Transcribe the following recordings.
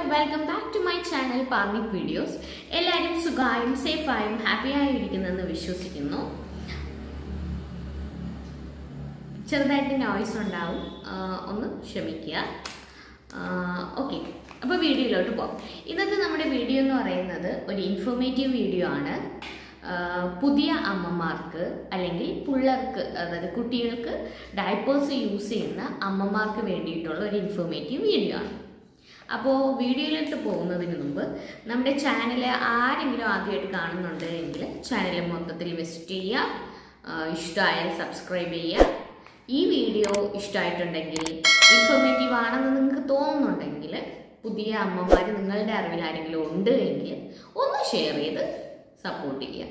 Welcome back to my channel പാർമിക് videos എല്ലാവരും സുഖമായും സേഫായും ഹാപ്പിയായും ഇരിക്കുന്നെന്ന് വിശ്വസിക്കുന്നു ചെറുതായിട്ട് നോയ്സ് ഉണ്ടാവും ആ, ഒന്ന് ക്ഷമിക്കുക ഓക്കെ അപ്പോൾ വീഡിയോയിലോട്ട് പോകാം ഇന്നത്തെ നമ്മുടെ വീഡിയോ എന്ന് പറയുന്നത് ഒരു ഇൻഫോർമേറ്റീവ് വീഡിയോ ആണ് ആ, പുതിയ അമ്മമാർക്ക് അല്ലെങ്കിൽ പിള്ളേർക്ക് അതായത് കുട്ടികൾക്ക് ഡയപ്പേഴ്സ് യൂസ് ചെയ്യുന്ന അമ്മമാർക്ക് വേണ്ടിയിട്ടുള്ള ഒരു ഇൻഫോർമേറ്റീവ് വീഡിയോ ആണ് അപ്പോൾ വീഡിയോയിലോട്ട് പോകുന്നതിന് മുമ്പ് നമ്മുടെ ചാനൽ ആരെങ്കിലും ആദ്യമായിട്ട് കാണുന്നുണ്ട് എങ്കിൽ ചാനൽ മൊത്തത്തിൽ വിസിറ്റ് ചെയ്യുക ആ, ഇഷ്ടമായാൽ സബ്സ്ക്രൈബ് ചെയ്യുക ഈ വീഡിയോ ഇഷ്ടമായിട്ടുണ്ടെങ്കിൽ ഇൻഫോർമേറ്റീവ് ആണെന്ന് നിങ്ങൾക്ക് തോന്നുന്നുണ്ടെങ്കിൽ പുതിയ അമ്മമാർ നിങ്ങളുടെ അറിവിൽ ആരെങ്കിലും ഉണ്ട് എങ്കിൽ ഒന്ന് ഷെയർ ചെയ്ത് സപ്പോർട്ട് ചെയ്യുക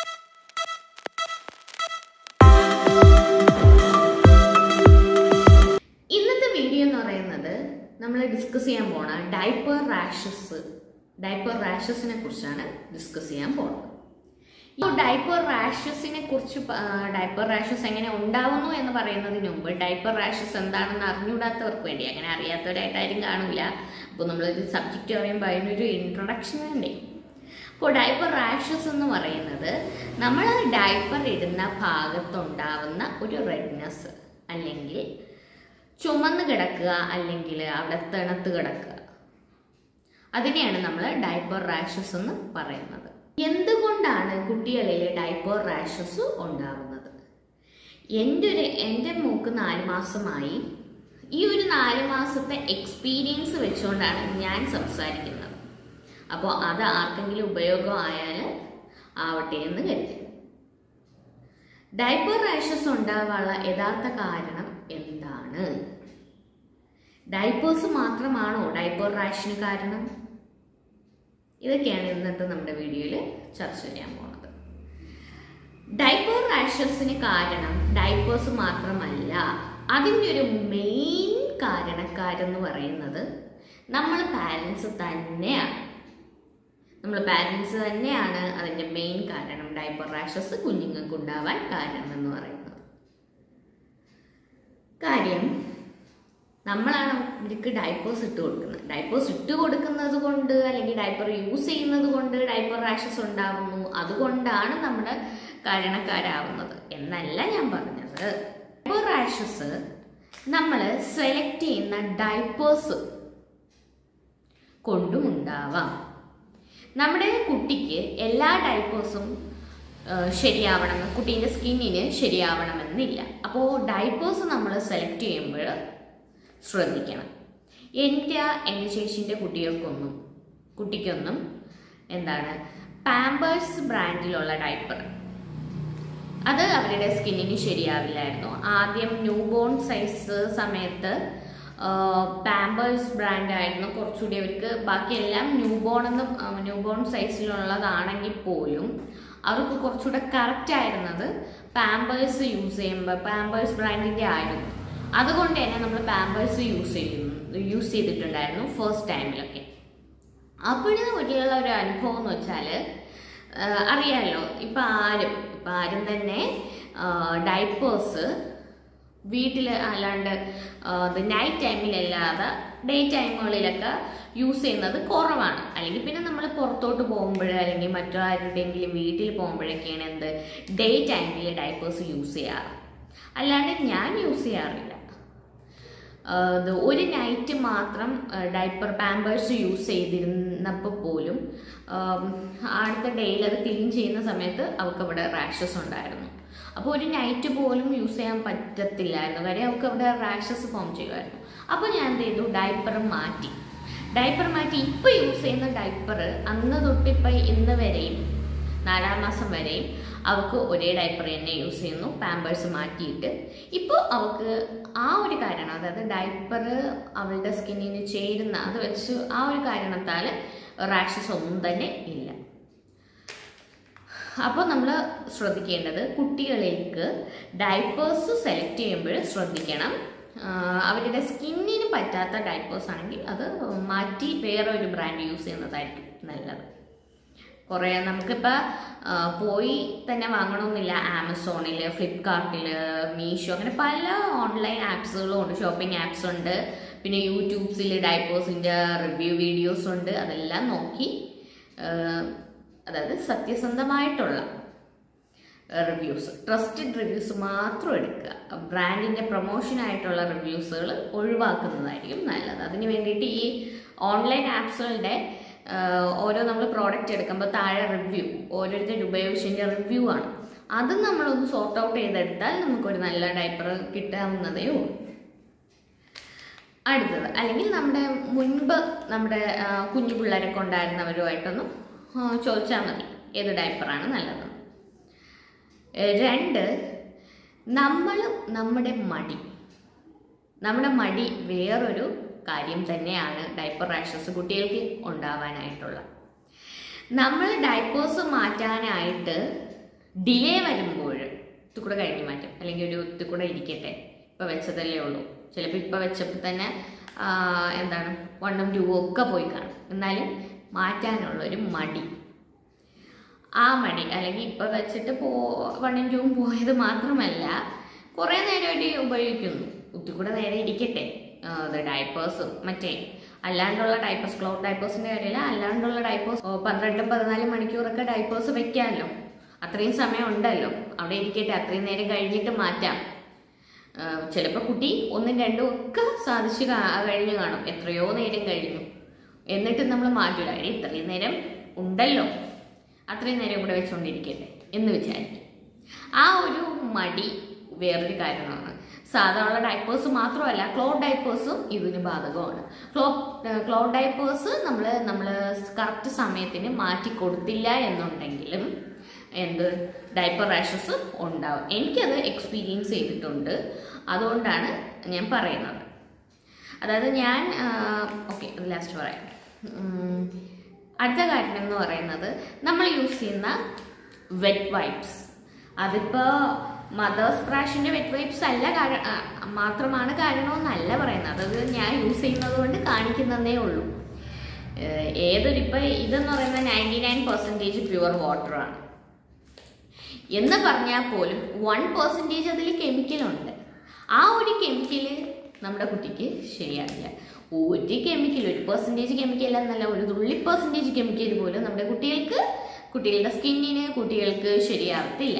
ഇന്നത്തെ വീഡിയോ എന്ന് പറയുന്നത് നമ്മൾ ഡിസ്കസ് ചെയ്യാൻ പോണ ഡൈപ്പർ റാഷസ് ഡൈപ്പർ റാഷസിനെ കുറിച്ചാണ് ഡിസ്കസ് ചെയ്യാൻ പോകുന്നത് ഈ ഡൈപ്പർ റാഷസിനെ കുറിച്ച് ഡൈപ്പർ റാഷസ് എങ്ങനെ ഉണ്ടാവുന്നു എന്ന് പറയുന്നതിന് മുമ്പ് ഡൈപ്പർ റാഷസ് എന്താണെന്ന് അറിഞ്ഞുകൂടാത്തവർക്ക് വേണ്ടി അങ്ങനെ അറിയാത്തവരായിട്ടാരും കാണില്ല അപ്പോൾ നമ്മളൊരു സബ്ജക്റ്റ് പറയുമ്പോൾ അതിനൊരു ഇൻട്രൊഡക്ഷൻ വേണ്ടേ അപ്പോൾ ഡൈപ്പർ റാഷസ് എന്ന് പറയുന്നത് നമ്മൾ ഡൈപ്പർ ഇടുന്ന ഭാഗത്തുണ്ടാവുന്ന ഒരു റെഡ്നെസ് അല്ലെങ്കിൽ ചുമന്ന് കിടക്കുക അല്ലെങ്കിൽ അവിടെ തിണത്ത് കിടക്കുക അതിനെയാണ് നമ്മൾ ഡൈപ്പർ റാഷസ് എന്ന് പറയുന്നത് എന്തുകൊണ്ടാണ് കുട്ടികളിൽ ഡൈപ്പർ റാഷസ് ഉണ്ടാകുന്നത് എൻ്റെ ഒരു എൻ്റെ മൂക്ക് നാല് മാസമായി ഈ ഒരു നാല് മാസത്തെ എക്സ്പീരിയൻസ് വെച്ചുകൊണ്ടാണ് ഞാൻ സംസാരിക്കുന്നത് അപ്പോൾ അത് ആർക്കെങ്കിലും ഉപയോഗമായാൽ ആവട്ടെ എന്ന് കരുതി ഡൈപ്പർ റാഷസ് ഉണ്ടാവാനുള്ള യഥാർത്ഥ കാരണം എന്താണ് ഡൈപ്പേഴ്സ് മാത്രമാണോ ഡൈപ്പർ റാഷിന് കാരണം ഇതൊക്കെയാണ് ഇന്നത്തെ നമ്മുടെ വീഡിയോയിൽ ചർച്ച ചെയ്യാൻ പോകുന്നത് ഡൈപ്പർ റാഷസിന് കാരണം ഡൈപ്പേഴ്സ് മാത്രമല്ല അതിൻ്റെ ഒരു മെയിൻ കാരണക്കാരെന്ന് പറയുന്നത് നമ്മൾ പാരൻസ് തന്നെയാണ് നമ്മൾ പാരൻസ് തന്നെയാണ് അതിൻ്റെ മെയിൻ കാരണം ഡൈപ്പർ റാഷസ് കുഞ്ഞുങ്ങൾക്ക് ഉണ്ടാവാൻ കാരണം എന്ന് പറയുന്നത് കാര്യം നമ്മളാണ് ഇവർക്ക് ഡൈപ്പേഴ്സ് ഇട്ട് കൊടുക്കുന്നത് ഡൈപ്പേഴ്സ് ഇട്ട് കൊടുക്കുന്നത് കൊണ്ട് അല്ലെങ്കിൽ ഡൈപ്പർ യൂസ് ചെയ്യുന്നത് കൊണ്ട് ഡൈപ്പർ റാഷസ് ഉണ്ടാവുന്നു അതുകൊണ്ടാണ് നമ്മുടെ കാരണക്കാരാവുന്നത് എന്നല്ല ഞാൻ പറഞ്ഞത് ഡൈപ്പർ റാഷസ് നമ്മൾ സെലക്ട് ചെയ്യുന്ന ഡൈപ്പേഴ്സ് കൊണ്ടും ഉണ്ടാവാം നമ്മുടെ കുട്ടിക്ക് എല്ലാ ഡൈപ്പേഴ്സും ശരിയാവണം കുട്ടീൻ്റെ സ്കിന്നിന് ശരിയാവണമെന്നില്ല അപ്പോൾ ഡൈപ്പേഴ്സ് നമ്മൾ സെലക്ട് ചെയ്യുമ്പോൾ ശ്രദ്ധിക്കണം എൻ്റെ എൻ്റെ ചേച്ചീൻ്റെ കുട്ടികൾക്കൊന്നും കുട്ടിക്കൊന്നും എന്താണ് പാമ്പേഴ്സ് ബ്രാൻഡിലുള്ള ഡൈപ്പർ അത് അവരുടെ സ്കിന്നിന് ശരിയാവില്ലായിരുന്നു ആദ്യം ന്യൂ ബോൺ സൈസ് സമയത്ത് പാമ്പേഴ്സ് ബ്രാൻഡായിരുന്നു കുറച്ചുകൂടി അവർക്ക് ബാക്കിയെല്ലാം ന്യൂ ബോൺ എന്ന് ന്യൂ ബോൺ സൈസിലുള്ളതാണെങ്കിൽ പോലും അവർക്ക് കുറച്ചുകൂടെ കറക്റ്റ് ആയിരുന്നത് പാമ്പേഴ്സ് യൂസ് ചെയ്യുമ്പോൾ പാമ്പേഴ്സ് ബ്രാൻഡിൻ്റെ ആയിരുന്നു അതുകൊണ്ട് തന്നെ നമ്മൾ പാമ്പേഴ്സ് യൂസ് ചെയ്യുന്നു യൂസ് ചെയ്തിട്ടുണ്ടായിരുന്നു ഫസ്റ്റ് ടൈമിലൊക്കെ അപ്പോഴും ഒക്കെയുള്ള ഒരു അനുഭവം എന്ന് വെച്ചാൽ അറിയാമല്ലോ ഇപ്പം ആരും ഇപ്പം ആരും തന്നെ ഡൈപ്പേഴ്സ് വീട്ടിൽ അല്ലാണ്ട് നൈറ്റ് ടൈമിലല്ലാതെ ഡേ ടൈമുകളിലൊക്കെ യൂസ് ചെയ്യുന്നത് കുറവാണ് അല്ലെങ്കിൽ പിന്നെ നമ്മൾ പുറത്തോട്ട് പോകുമ്പോൾ അല്ലെങ്കിൽ മറ്റാരുടെയെങ്കിലും വീട്ടിൽ പോകുമ്പോഴൊക്കെയാണ് എന്ത് ഡേ ടൈമിൽ ഡൈപ്പേഴ്സ് യൂസ് ചെയ്യാറ് അല്ലാണ്ട് ഞാൻ യൂസ് ചെയ്യാറില്ല ഇത് ഒരു നൈറ്റ് മാത്രം ഡൈപ്പർ പാമ്പേഴ്സ് യൂസ് ചെയ്തിരുന്നപ്പോൾ പോലും അടുത്ത ഡേയിൽ അത് ക്ലീൻ ചെയ്യുന്ന സമയത്ത് അവൾക്ക് അവിടെ റാഷസ് ഉണ്ടായിരുന്നു അപ്പോൾ ഒരു നൈറ്റ് പോലും യൂസ് ചെയ്യാൻ പറ്റത്തില്ലായിരുന്നു കാര്യം അവൾക്ക് അവിടെ റാഷസ് ഫോം ചെയ്യുമായിരുന്നു അപ്പോൾ ഞാൻ എന്ത് ചെയ്തു ഡൈപ്പർ മാറ്റി ഡൈപ്പർ മാറ്റി ഇപ്പോൾ യൂസ് ചെയ്യുന്ന ഡൈപ്പർ അന്ന് തൊട്ട് ഇപ്പം ഇന്ന് വരെയും നാലാം മാസം വരെയും അവൾക്ക് ഒരേ ഡൈപ്പർ തന്നെ യൂസ് ചെയ്യുന്നു പാമ്പേഴ്സ് മാറ്റിയിട്ട് ഇപ്പോൾ അവൾക്ക് ആ ഒരു കാരണം അതായത് ഡൈപ്പർ അവളുടെ സ്കിന്നിന് ചേരുന്ന അത് വെച്ച് ആ ഒരു കാരണത്താൽ റാഷസ് ഒന്നും തന്നെ ഇല്ല അപ്പോൾ നമ്മൾ ശ്രദ്ധിക്കേണ്ടത് കുട്ടികളിലേക്ക് ഡൈപ്പേഴ്സ് സെലക്ട് ചെയ്യുമ്പോൾ ശ്രദ്ധിക്കണം അവരുടെ സ്കിന്നിന് പറ്റാത്ത ഡൈപ്പേഴ്സ് ആണെങ്കിൽ അത് മാറ്റി വേറെ ഒരു ബ്രാൻഡ് യൂസ് ചെയ്യുന്നതായിരിക്കും നല്ലത് കുറേ നമുക്കിപ്പോൾ പോയി തന്നെ വാങ്ങണമെന്നില്ല ആമസോണിൽ ഫ്ലിപ്കാർട്ടിൽ മീഷോ അങ്ങനെ പല ഓൺലൈൻ ആപ്സുകളും ഉണ്ട് ഷോപ്പിംഗ് ആപ്സ് ഉണ്ട് പിന്നെ യൂട്യൂബ്സിൽ ഡൈപ്പേഴ്സിൻ്റെ റിവ്യൂ വീഡിയോസ് ഉണ്ട് അതെല്ലാം നോക്കി ആ, അതായത് സത്യസന്ധമായിട്ടുള്ള റിവ്യൂസ് ട്രസ്റ്റഡ് റിവ്യൂസ് മാത്രം എടുക്കുക ബ്രാൻഡിൻ്റെ പ്രൊമോഷനായിട്ടുള്ള റിവ്യൂസുകൾ ഒഴിവാക്കുന്നതായിരിക്കും നല്ലത് അതിന് വേണ്ടിയിട്ട് ഈ ഓൺലൈൻ ആപ്സുകളുടെ ഓരോ നമ്മൾ പ്രോഡക്റ്റ് എടുക്കുമ്പോൾ താഴെ റിവ്യൂ ഓരോരുത്തർ ഉപയോഗിച്ചതിൻ്റെ റിവ്യൂ ആണ് അത് നമ്മളൊന്ന് സോർട്ട് ഔട്ട് ചെയ്തെടുത്താൽ നമുക്കൊരു നല്ല ഡൈപ്പർ കിട്ടാവുന്നതേ ഉള്ളൂ അടുത്തത് അല്ലെങ്കിൽ നമ്മുടെ മുൻപ് നമ്മുടെ ആ, കുഞ്ഞു പിള്ളേരൊക്കെ ഉണ്ടായിരുന്നവരുമായിട്ടൊന്ന് ആ, ചോദിച്ചാൽ മതി ഏത് ഡയപ്പറാണ് നല്ലത് രണ്ട് നമ്മൾ നമ്മുടെ മടി നമ്മുടെ മടി വേറൊരു കാര്യം തന്നെയാണ് ഡയപ്പർ റാഷസ് കുട്ടികൾക്ക് ഉണ്ടാവാനായിട്ടുള്ള നമ്മൾ ഡയപ്പേഴ്സ് മാറ്റാനായിട്ട് ഡിലേ വരുമ്പോൾ ഇത്തുകൂടെ കഴിഞ്ഞ് മാറ്റും അല്ലെങ്കിൽ ഒരു ഇത്തുകൂടെ ഇരിക്കട്ടെ ഇപ്പം വെച്ചതല്ലേ ഉള്ളൂ ചിലപ്പോൾ ഇപ്പം വെച്ചപ്പോൾ തന്നെ ആ, എന്താണ് വണ്ണും ടൂവും ഒക്കെ പോയി കാണും എന്നാലും മാറ്റാനുള്ള ഒരു മടി ആ മടി അല്ലെങ്കിൽ ഇപ്പം വെച്ചിട്ട് പോ വണ്ണും ടൂവും പോയത് മാത്രമല്ല കുറേ നേരമായിട്ട് ഉപയോഗിക്കുന്നു ഒത്തിരി നേരെ ഇരിക്കട്ടെ ആ, അത് ഡയപ്പേഴ്സും മറ്റേ അല്ലാണ്ടുള്ള ഡൈപ്പേഴ്സ് ക്ലോത്ത് ഡൈപ്പേഴ്സിൻ്റെ കാര്യമില്ല അല്ലാണ്ടുള്ള ഡൈപ്പേഴ്സ് പന്ത്രണ്ടും പതിനാലും മണിക്കൂറൊക്കെ ഡൈപ്പേഴ്സ് വെക്കാമല്ലോ അത്രയും സമയം ഉണ്ടല്ലോ അവിടെ ഇരിക്കട്ടെ അത്രയും നേരം കഴിഞ്ഞിട്ട് മാറ്റാം ചിലപ്പോൾ കുട്ടി ഒന്നും രണ്ടും ഒക്കെ സാധിച്ച് കാ- കഴിഞ്ഞു കാണും എത്രയോ നേരം കഴിഞ്ഞു എന്നിട്ട് നമ്മൾ മാറ്റൂല "എടി, ഇത്രയും നേരം ഉണ്ടല്ലോ അത്രയും നേരം ഇവിടെ വെച്ചുകൊണ്ടിരിക്കട്ടെ എന്ന് വിചാരിക്കും ആ ഒരു മടി വേറൊരു കാരണമാണ് സാധാരണ ഡൈപ്പേഴ്സ് മാത്രമല്ല ക്ലോത്ത് ഡൈപ്പേഴ്സും ഇതിന് ബാധകമാണ് ക്ലോ ക്ലോത്ത് ഡൈപ്പേഴ്സ് നമ്മൾ നമ്മൾ കറക്റ്റ് സമയത്തിന് മാറ്റി കൊടുത്തില്ല എന്നുണ്ടെങ്കിലും എന്ത് ഡൈപ്പർ റാഷസ് ഉണ്ടാവും എനിക്കത് എക്സ്പീരിയൻസ് ചെയ്തിട്ടുണ്ട് അതുകൊണ്ടാണ് ഞാൻ പറയുന്നത് അതായത് ഞാൻ ഓക്കെ അത് ലാസ്റ്റ് പറയാം ഉം, അടുത്ത കാര്യം എന്ന് പറയുന്നത് നമ്മൾ യൂസ് ചെയ്യുന്ന വെറ്റ് വൈപ്സ് അതിപ്പോൾ മദേഴ്സ് പ്രാഷിൻ്റെ വെറ്റ് വൈപ്സ് അല്ല കാര- ആ, മാത്രമാണ് കാരണമെന്നല്ല പറയുന്നത് അത് ഞാൻ യൂസ് ചെയ്യുന്നത് കൊണ്ട് കാണിക്കുന്നതേ ഉള്ളൂ ഏഹ് ഏതൊരു ഇപ്പം ഇതെന്ന് പറയുന്നത് നയൻറ്റി നയൻ പെർസെൻറ്റേജ് പ്യുവർ വാട്ടറാണ് എന്ന് പറഞ്ഞാൽ പോലും വൺ പെർസെൻറ്റേജ് അതിൽ കെമിക്കലുണ്ട് ആ ഒരു കെമിക്കൽ നമ്മുടെ കുട്ടിക്ക് ശരിയാവില്ല ഒരു കെമിക്കൽ ഒരു പെർസെൻറ്റേജ് കെമിക്കൽ എന്നല്ല ഒരു തുള്ളി പെർസെൻറ്റേജ് കെമിക്കൽ പോലും നമ്മുടെ കുട്ടികൾക്ക് കുട്ടികളുടെ സ്കിന്നിന് കുട്ടികൾക്ക് ശരിയാവത്തില്ല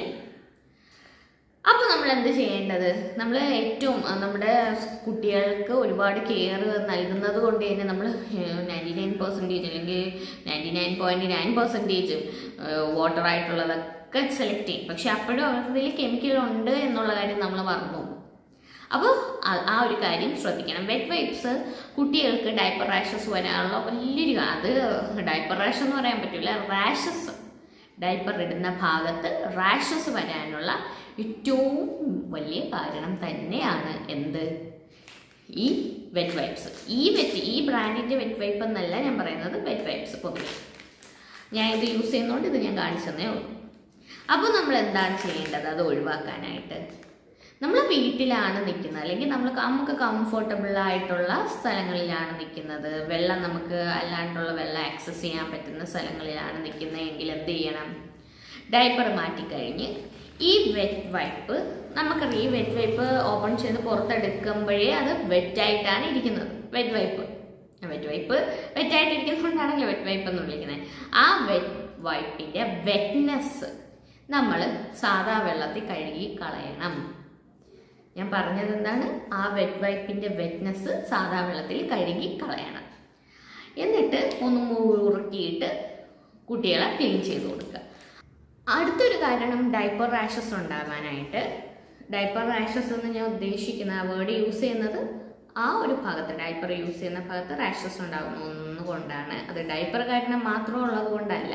അപ്പോൾ നമ്മൾ എന്ത് ചെയ്യേണ്ടത് നമ്മൾ ഏറ്റവും ആ, നമ്മുടെ കുട്ടികൾക്ക് ഒരുപാട് കെയർ നൽകുന്നത് കൊണ്ട് തന്നെ നമ്മൾ നയൻറ്റി നയൻ പെർസെൻറ്റേജ് അല്ലെങ്കിൽ ninety nine point nine percentage water ആയിട്ടുള്ളതൊക്കെ സെലക്ട് ചെയ്യും പക്ഷെ അപ്പോഴും അവർക്ക് കെമിക്കൽ ഉണ്ട് എന്നുള്ള കാര്യം നമ്മൾ മറന്നു പോകും. അപ്പോൾ ആ- ആ ഒരു കാര്യം ശ്രദ്ധിക്കണം വെറ്റ് വൈപ്സ് കുട്ടികൾക്ക് ഡയപ്പർ റാഷസ് വരാനുള്ള വലിയൊരു അത് ഡയപ്പർ റാഷ് എന്ന് പറയാൻ പറ്റില്ല റാഷസ് ഡയപ്പർ ഇടുന്ന ഭാഗത്ത് റാഷസ് വരാനുള്ള ഏറ്റവും വലിയ കാരണം തന്നെയാണ് എന്ത് ഈ വെറ്റ് വൈപ്സ് ഈ വെറ്റ് ഈ ബ്രാൻഡിൻ്റെ വെറ്റ് വൈപ്പ് എന്നല്ല ഞാൻ പറയുന്നത് വെറ്റ് വൈപ്സ് പൊതുവെ ഞാൻ ഇത് യൂസ് ചെയ്യുന്നതുകൊണ്ട് ഇത് ഞാൻ കാണിച്ചതേ ഉള്ളൂ അപ്പോൾ നമ്മൾ എന്താണ് ചെയ്യേണ്ടത് അത് ഒഴിവാക്കാനായിട്ട് നമ്മൾ വീട്ടിലാണ് നിൽക്കുന്നത് അല്ലെങ്കിൽ നമ്മൾ നമുക്ക് കംഫർട്ടബിൾ ആയിട്ടുള്ള സ്ഥലങ്ങളിലാണ് നിൽക്കുന്നത് വെള്ളം നമുക്ക് അല്ലാണ്ടുള്ള വെള്ളം ആക്സസ് ചെയ്യാൻ പറ്റുന്ന സ്ഥലങ്ങളിലാണ് നിൽക്കുന്നതെങ്കിൽ എന്ത് ചെയ്യണം ഡയപ്പർ മാറ്റിക്കഴിഞ്ഞ് ഈ വെറ്റ് വൈപ്പ് നമുക്കറിയാം ഈ വെറ്റ് വൈപ്പ് ഓപ്പൺ ചെയ്ത് പുറത്തെടുക്കുമ്പോഴേ അത് വെറ്റായിട്ടാണ് ഇരിക്കുന്നത് വെറ്റ് വൈപ്പ് വെറ്റ് വൈപ്പ് വെറ്റായിട്ട് ഇരിക്കുന്നതുകൊണ്ടാണല്ലോ വെറ്റ് വൈപ്പ് എന്ന് വിളിക്കുന്നത് ആ വെറ്റ് വൈപ്പിൻ്റെ വെറ്റ്നെസ് നമ്മൾ സാധാ വെള്ളത്തിൽ കഴുകി കളയണം ഞാൻ പറഞ്ഞത് എന്താണ് ആ വെറ്റ് വൈപ്പിൻ്റെ വെറ്റ്നെസ് സാധാ വെള്ളത്തിൽ കഴുകി കളയണം എന്നിട്ട് ഒന്ന് മുറുക്കിയിട്ട് കുട്ടികളെ ക്ലീൻ ചെയ്ത് കൊടുക്കുക അടുത്തൊരു കാരണം ഡൈപ്പർ റാഷസ് ഉണ്ടാകാനായിട്ട് ഡൈപ്പർ റാഷസ് എന്ന് ഞാൻ ഉദ്ദേശിക്കുന്ന ആ വേർഡ് യൂസ് ചെയ്യുന്നത് ആ ഒരു ഭാഗത്ത് ഡൈപ്പർ യൂസ് ചെയ്യുന്ന ഭാഗത്ത് റാഷസ് ഉണ്ടാകുന്ന കൊണ്ടാണ് അത് ഡൈപ്പർ കാരണം മാത്രം ഉള്ളത് കൊണ്ടല്ല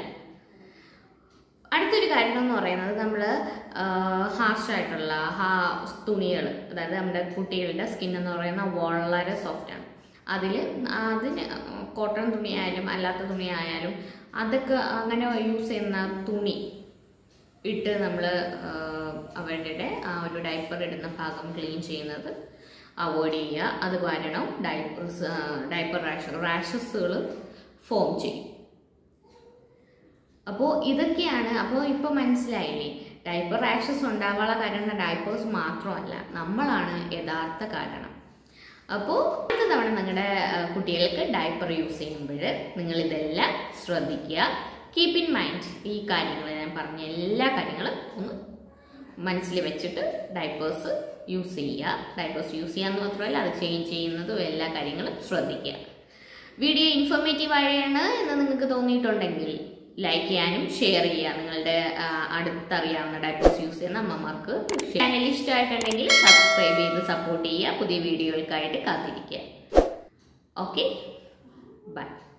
അടുത്തൊരു കാര്യം എന്ന് പറയുന്നത് നമ്മൾ ഹാർഷായിട്ടുള്ള ഹാ തുണികൾ അതായത് നമ്മുടെ കുട്ടികളുടെ സ്കിൻ എന്ന് പറയുന്നത് വളരെ സോഫ്റ്റാണ് അതിൽ അതിന് കോട്ടൺ തുണിയായാലും അല്ലാത്ത തുണിയായാലും അതൊക്കെ അങ്ങനെ യൂസ് ചെയ്യുന്ന തുണി ഇട്ട് നമ്മൾ അവരുടെ ആ ഒരു ഡൈപ്പർ ഇടുന്ന ഭാഗം ക്ലീൻ ചെയ്യുന്നത് അവോയ്ഡ് ചെയ്യുക അത് കാരണം ഡൈപ്പേഴ്സ് ഡൈപ്പർ റാഷ് റാഷസുകൾ ഫോം ചെയ്യും അപ്പോൾ ഇതൊക്കെയാണ് അപ്പോൾ ഇപ്പോൾ മനസ്സിലായില്ലേ ഡൈപ്പർ റാഷസ് ഉണ്ടാവാനുള്ള കാരണം ഡൈപ്പേഴ്സ് മാത്രമല്ല നമ്മളാണ് യഥാർത്ഥ കാരണം അപ്പോൾ അടുത്ത തവണ നിങ്ങളുടെ കുട്ടികൾക്ക് ഡയപ്പർ യൂസ് ചെയ്യുമ്പോൾ നിങ്ങൾ ഇതെല്ലാം ശ്രദ്ധിക്കുക കീപ്പ് ഇൻ മൈൻഡ് ഈ കാര്യങ്ങൾ ഞാൻ പറഞ്ഞ എല്ലാ കാര്യങ്ങളും ഒന്ന് മനസ്സിൽ വെച്ചിട്ട് ഡയപ്പേഴ്സ് യൂസ് ചെയ്യുക ഡയപ്പേഴ്സ് യൂസ് ചെയ്യാന്ന് മാത്രമല്ല അത് ചേഞ്ച് ചെയ്യുന്നതും എല്ലാ കാര്യങ്ങളും ശ്രദ്ധിക്കുക വീഡിയോ ഇൻഫോർമേറ്റീവ് ആയാണ് എന്ന് നിങ്ങൾക്ക് തോന്നിയിട്ടുണ്ടെങ്കിൽ ലൈക്ക് ചെയ്യാനും ഷെയർ ചെയ്യുക നിങ്ങളുടെ ആ, അടുത്തറിയാവുന്ന ഡയപ്പേഴ്സ് യൂസ് ചെയ്യുന്ന അമ്മമാർക്ക് ചാനൽ ഇഷ്ടമായിട്ടുണ്ടെങ്കിൽ സബ്സ്ക്രൈബ് ചെയ്ത് സപ്പോർട്ട് ചെയ്യുക പുതിയ വീഡിയോകൾക്കായിട്ട് കാത്തിരിക്കുക ഓക്കെ ബൈ